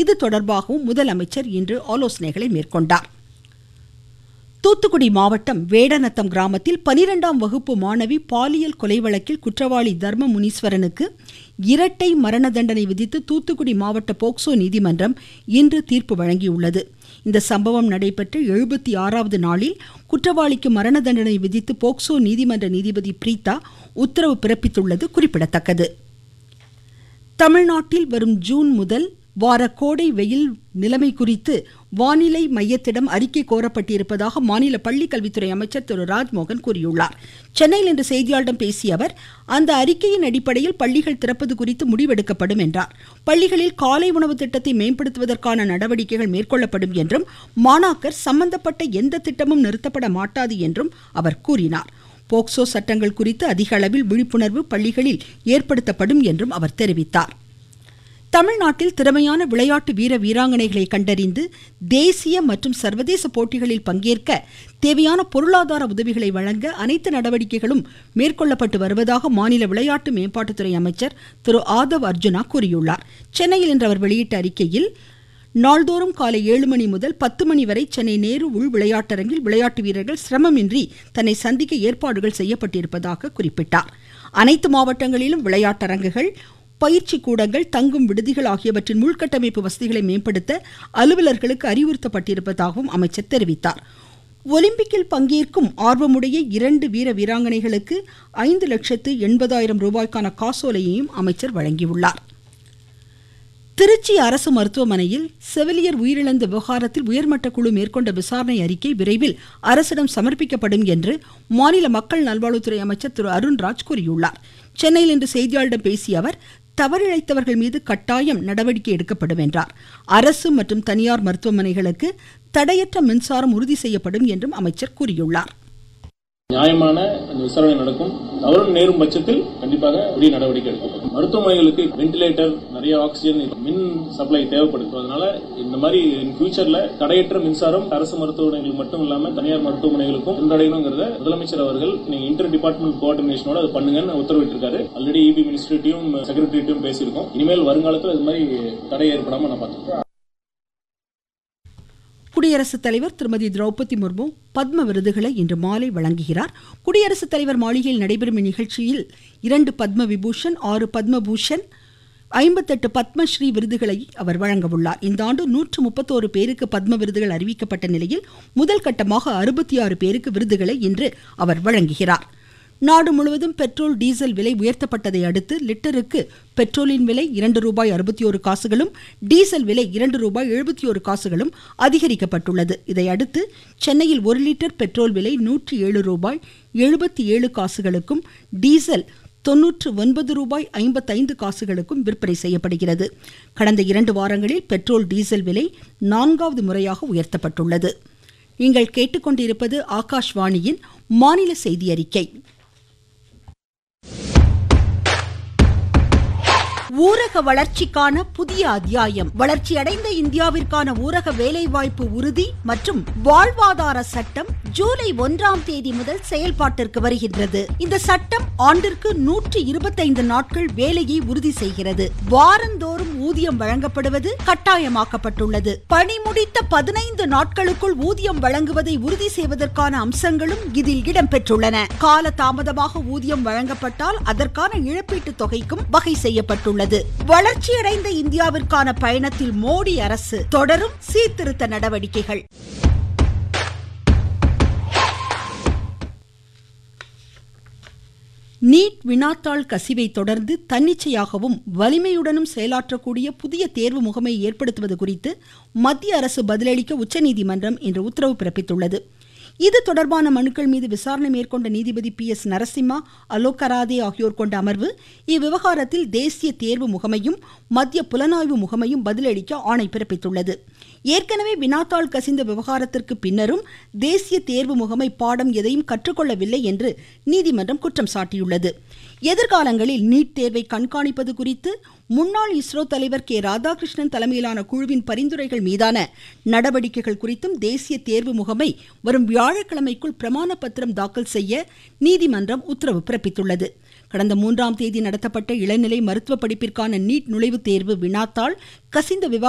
இது தொடர்பாகவும் முதலமைச்சர் இன்று ஆலோசனைகளை மேற்கொண்டார் தூத்துக்குடி மாவட்டம் வேடநத்தம் கிராமத்தில் பனிரெண்டாம் வகுப்பு மாணவி பாலியல் கொலை வழக்கில் குற்றவாளி தர்ம முனீஸ்வரனுக்கு இரட்டை மரண தண்டனை விதித்து தூத்துக்குடி மாவட்ட போக்சோ நீதிமன்றம் இன்று தீர்ப்பு வழங்கியுள்ளது இந்த சம்பவம் நடைபெற்ற எழுபத்தி ஆறாவது நாளில் குற்றவாளிக்கு மரண தண்டனை விதித்து போக்சோ நீதிமன்ற நீதிபதி பிரீதா உத்தரவு பிறப்பித்துள்ளது குறிப்பிடத்தக்கது தமிழ்நாட்டில் வரும் ஜூன் முதல் வார கோடை வெயில் நிலைமை குறித்து வானிலை மையத்திடம் அறிக்கை கோரப்பட்டிருப்பதாக மாநில பள்ளிக்கல்வித்துறை அமைச்சர் திரு ராஜ்மோகன் கூறியுள்ளார் சென்னையில் இன்று செய்தியாளர்களிடம் பேசிய அவர் அந்த அறிக்கையின் அடிப்படையில் பள்ளிகள் திறப்பது குறித்து முடிவெடுக்கப்படும் என்றார் பள்ளிகளில் காலை உணவு திட்டத்தை மேம்படுத்துவதற்கான நடவடிக்கைகள் மேற்கொள்ளப்படும் என்றும் மாணாக்கர் சம்பந்தப்பட்ட எந்த திட்டமும் நிறுத்தப்பட மாட்டாது என்றும் அவர் கூறினார் போக்சோ சட்டங்கள் குறித்து அதிக அளவில் விழிப்புணர்வு பள்ளிகளில் ஏற்படுத்தப்படும் என்றும் அவர் தெரிவித்தார் தமிழ்நாட்டில் திறமையான விளையாட்டு வீர வீராங்கனைகளை கண்டறிந்து தேசிய மற்றும் சர்வதேச போட்டிகளில் பங்கேற்க தேவையான பொருளாதார உதவிகளை வழங்க அனைத்து நடவடிக்கைகளும் மேற்கொள்ளப்பட்டு வருவதாக மாநில விளையாட்டு மேம்பாட்டுத்துறை அமைச்சர் திரு ஆதவ் அர்ஜுனா கூறியுள்ளார் சென்னையில் இன்று அவர் வெளியிட்ட அறிக்கையில் நாள்தோறும் காலை ஏழு மணி முதல் பத்து மணி வரை சென்னை நேரு உள் விளையாட்டரங்கில் விளையாட்டு வீரர்கள் சிரமமின்றி தன்னை சந்திக்க ஏற்பாடுகள் செய்யப்பட்டிருப்பதாக குறிப்பிட்டார் அனைத்து மாவட்டங்களிலும் விளையாட்டரங்குகள் பயிற்சி கூடங்கள் தங்கும் விடுதிகள் ஆகியவற்றின் உள்கட்டமைப்பு வசதிகளை மேம்படுத்த அலுவலர்களுக்கு அறிவுறுத்தப்பட்டிருப்பதாகவும் அமைச்சர் தெரிவித்தார் ஒலிம்பிக்கில் பங்கேற்கும் ஆர்வமுடைய இரண்டு வீர வீராங்கனைகளுக்கு ஐந்து லட்சத்து எண்பதாயிரம் ரூபாய்க்கான காசோலையையும் அமைச்சர் வழங்கியுள்ளார் திருச்சி அரசு மருத்துவமனையில் செவிலியர் உயிரிழந்த விவகாரத்தில் உயர்மட்ட குழு மேற்கொண்ட விசாரணை அறிக்கை விரைவில் அரசிடம் சமர்ப்பிக்கப்படும் என்று மாநில மக்கள் நல்வாழ்வுத்துறை அமைச்சர் திரு அருண்ராஜ் கூறியுள்ளார் சென்னையில் இன்று செய்தியாளர்களிடம் பேசிய அவர் தவறிழைத்தவர்கள் மீது கட்டாயம் நடவடிக்கை எடுக்கப்படும் என்றார் அரசு மற்றும் தனியார் மருத்துவமனைகளுக்கு தடையற்ற மின்சாரம் உறுதி செய்யப்படும் என்றும் அமைச்சர் கூறியுள்ளார் நியாயமான அந்த விசாரணை நடக்கும் தவறு நேரும் பட்சத்தில் கண்டிப்பாக உரிய நடவடிக்கை எடுக்கப்படும் மருத்துவமனைகளுக்கு வென்டிலேட்டர் நிறைய ஆக்சிஜன் மின் சப்ளை தேவைப்படுது அதனால இந்த மாதிரி ஃபியூச்சர்ல தடையற்ற மின்சாரம் அரசு மருத்துவமனைகளுக்கு மட்டும் இல்லாம தனியார் மருத்துவமனைகளுக்கும் சென்றடையணுங்கிறத முதலமைச்சர் அவர்கள் நீங்க இன்டர் டிபார்ட்மெண்ட் கோஆர்டினேஷனோட அது பண்ணுங்கன்னு உத்தரவிட்டிருக்காரு ஆல்ரெடி இபி மினிஸ்ட்ரிட்டையும் செக்ரட்டரிட்டையும் பேசியிருக்கோம் இனிமேல் வருங்காலத்தில் இது மாதிரி தடை ஏற்படாம நான் பார்த்துக்கிறேன் குடியரசுத் தலைவர் திருமதி திரௌபதி முர்மு பத்ம விருதுகளை இன்று மாலை வழங்குகிறார் குடியரசுத் தலைவர் மாளிகையில் நடைபெறும் இந்நிகழ்ச்சியில் இரண்டு பத்ம விபூஷன் ஆறு பத்மபூஷன் ஐம்பத்தெட்டு பத்மஸ்ரீ விருதுகளை அவர் வழங்க உள்ளார் இந்த ஆண்டு நூற்று முப்பத்தோரு பேருக்கு பத்ம விருதுகள் அறிவிக்கப்பட்ட நிலையில் முதல் கட்டமாக அறுபத்தி ஆறு பேருக்கு விருதுகளை இன்று அவர் வழங்குகிறார் நாடு முழுவதும் பெட்ரோல் டீசல் விலை உயர்த்தப்பட்டதை அடுத்து லிட்டருக்கு பெட்ரோலின் விலை இரண்டு ரூபாய் அறுபத்தி ஒரு காசுகளும் டீசல் விலை இரண்டு ரூபாய் எழுபத்தி ஒரு காசுகளும் அதிகரிக்கப்பட்டுள்ளது இதையடுத்து சென்னையில் ஒரு லிட்டர் பெட்ரோல் விலை நூற்றி ஏழு ரூபாய் எழுபத்தி ஏழு காசுகளுக்கும் டீசல் தொன்னூற்று ஒன்பது ரூபாய் ஐம்பத்தைந்து காசுகளுக்கும் விற்பனை செய்யப்படுகிறது கடந்த இரண்டு வாரங்களில் பெட்ரோல் டீசல் விலை நான்காவது முறையாக உயர்த்தப்பட்டுள்ளது நீங்கள் கேட்டுக்கொண்டிருப்பது ஆகாஷ்வாணியின் மாநில செய்தி அறிக்கை ஊரக வளர்ச்சிக்கான புதிய அத்தியாயம் வளர்ச்சியடைந்த இந்தியாவிற்கான ஊரக வேலைவாய்ப்பு உறுதி மற்றும் வாழ்வாதார சட்டம் ஜூலை ஒன்றாம் தேதி முதல் செயல்பாட்டிற்கு வருகின்றது இந்த சட்டம் ஆண்டிற்கு நூற்றி இருபத்தைந்து நாட்கள் வேலையை உறுதி செய்கிறது வாரந்தோறும் ஊதியம் வழங்கப்படுவது கட்டாயமாக்கப்பட்டுள்ளது பணி முடித்த பதினைந்து நாட்களுக்குள் ஊதியம் வழங்குவதை உறுதி செய்வதற்கான அம்சங்களும் இதில் இடம்பெற்றுள்ளன கால தாமதமாக ஊதியம் வழங்கப்பட்டால் அதற்கான இழப்பீட்டு தொகைக்கும் வகை செய்யப்பட்டுள்ளது உள்ளது வளர்ச்சியடைந்த இந்தியாவிற்கான பயணத்தில் மோடி அரசு தொடரும் சீர்திருத்த நடவடிக்கைகள் நீட் வினாத்தாள் கசிவை தொடர்ந்து தன்னிச்சையாகவும் வலிமையுடனும் செயலாற்றக்கூடிய புதிய தேர்வு முகமை ஏற்படுத்துவது குறித்து மத்திய அரசு பதிலளிக்க உச்சநீதிமன்றம் இன்று உத்தரவு பிறப்பித்துள்ளது இது தொடர்பான மனுக்கள் மீது விசாரணை மேற்கொண்ட நீதிபதி பி எஸ் நரசிம்மா அலோகராதே ஆகியோர் கொண்ட அமர்வு இவ்விவகாரத்தில் தேசிய தேர்வு முகமையும் மத்திய புலனாய்வு முகமையும் பதிலளிக்க ஆணை பிறப்பித்துள்ளது ஏற்கனவே வினாத்தாள் கசிந்த விவகாரத்திற்கு பின்னரும் தேசிய தேர்வு முகமை பாடம் எதையும் கற்றுக்கொள்ளவில்லை என்று நீதிமன்றம் குற்றம் சாட்டியுள்ளது எதிர்காலங்களில் நீட் தேர்வை கண்காணிப்பது குறித்து முன்னாள் இஸ்ரோ தலைவர் கே ராதாகிருஷ்ணன் தலைமையிலான குழுவின் பரிந்துரைகள் மீதான நடவடிக்கைகள் குறித்தும் தேசிய தேர்வு முகமை வரும் வியாழக்கிழமைக்குள் பிரமாண பத்திரம் தாக்கல் செய்ய நீதிமன்றம் உத்தரவு பிறப்பித்துள்ளது கடந்த மூன்றாம் தேதி நடத்தப்பட்ட இளநிலை மருத்துவ படிப்பிற்கான நீட் நுழைவுத் தேர்வு வினாத்தாள் கசிந்த விவகாரம்